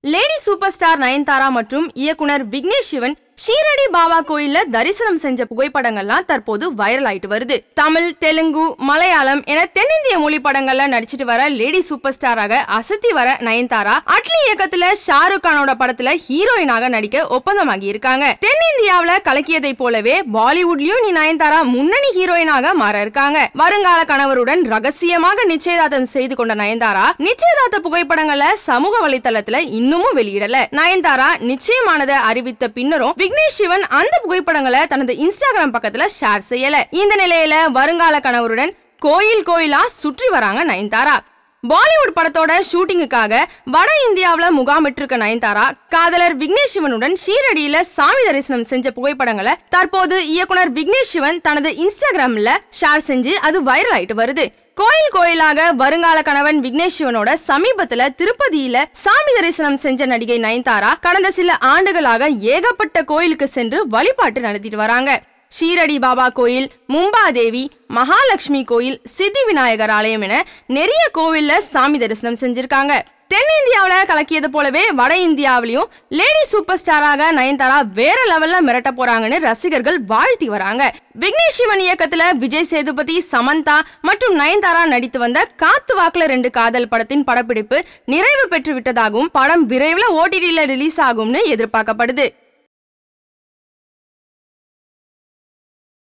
lady super star Nayanthara மற்றும் இயக்குனர் விக்னேஷ் சிவன் ஷீரடி பாபா கோயில்ல தரிசனம் செஞ்ச புகைப்படங்கள்லாம் தற்போது வைரல் ஆயிட்டு வருது தமிழ் தெலுங்கு மலையாளம் என தென்னிந்திய மொழி படங்கள்ல நடிச்சிட்டு வர லேடி சூப்பர் ஸ்டாராக அசத்தி வர நயன்தாரா அட்லி இயக்கத்துல ஷாருக் கானோட படத்துல ஹீரோயினாக நடிக்க ஒப்பந்தமாகி இருக்காங்க தென்னிந்தியாவுல கலக்கியதை போலவே பாலிவுட்லயும் நீ நயன்தாரா முன்னணி ஹீரோயினாக மாற இருக்காங்க வருங்கால கணவருடன் ரகசியமாக நிச்சயதார்த்தம் செய்து கொண்ட நயன்தாரா நிச்சயதார்த்த புகைப்படங்களை சமூக வலைத்தளத்துல இன்னமும் வெளியிடல நயன்தாரா நிச்சயமானதை அறிவித்த பின்னரும் விக்னேஷ் சிவன் அந்த புகைப்படங்களை தனது இன்ஸ்டாகிராம் பக்கத்துல ஷேர் செய்யல இந்த நிலையில வருங்கால கணவருடன் கோயில் கோயிலா சுற்றி வராங்க நயன்தாரா பாலிவுட் படத்தோட ஷூட்டிங்குக்காக வட இந்தியாவுல முகாமிட்டிருக்க நயன்தாரா காதலர் விக்னேஷ் சிவனுடன் ஷீரடியில சாமி தரிசனம் செஞ்ச புகைப்படங்களை தற்போது இயக்குனர் விக்னேஷ் சிவன் தனது இன்ஸ்டாகிராம்ல ஷேர் செஞ்சு அது வைரல் ஆயிட்டு வருது கோயில் கோயிலாக வருங்கால கணவன் விக்னேஷ் சிவனோட சமீபத்துல திருப்பதியில சாமி தரிசனம் செஞ்ச நடிகை நயன்தாரா கடந்த சில ஆண்டுகளாக ஏகப்பட்ட கோயிலுக்கு சென்று வழிபாட்டு நடத்திட்டு வராங்க ஷீரடி பாபா கோயில் மும்பாதேவி மகாலட்சுமி கோயில் சித்தி விநாயகர் ஆலயம் என நிறைய கோவில்ல சாமி தரிசனம் செஞ்சிருக்காங்க தென்னிந்தியாவுல கலக்கியது போலவே வட இந்தியாவிலையும் லேடி சூப்பர் ஸ்டாராக நயன்தாரா வேற லெவல்ல மிரட்ட போறாங்கன்னு ரசிகர்கள் வாழ்த்தி வராங்க விக்னேஷ் சிவன் இயக்கத்துல விஜய் சேதுபதி சமந்தா மற்றும் நயன்தாரா நடித்து வந்த காத்து வாக்குல ரெண்டு காதல் படத்தின் படப்பிடிப்பு நிறைவு பெற்று விட்டதாகவும் படம் விரைவில் ஓடிடியில் ரிலீஸ் ஆகும்னு எதிர்பார்க்கப்படுது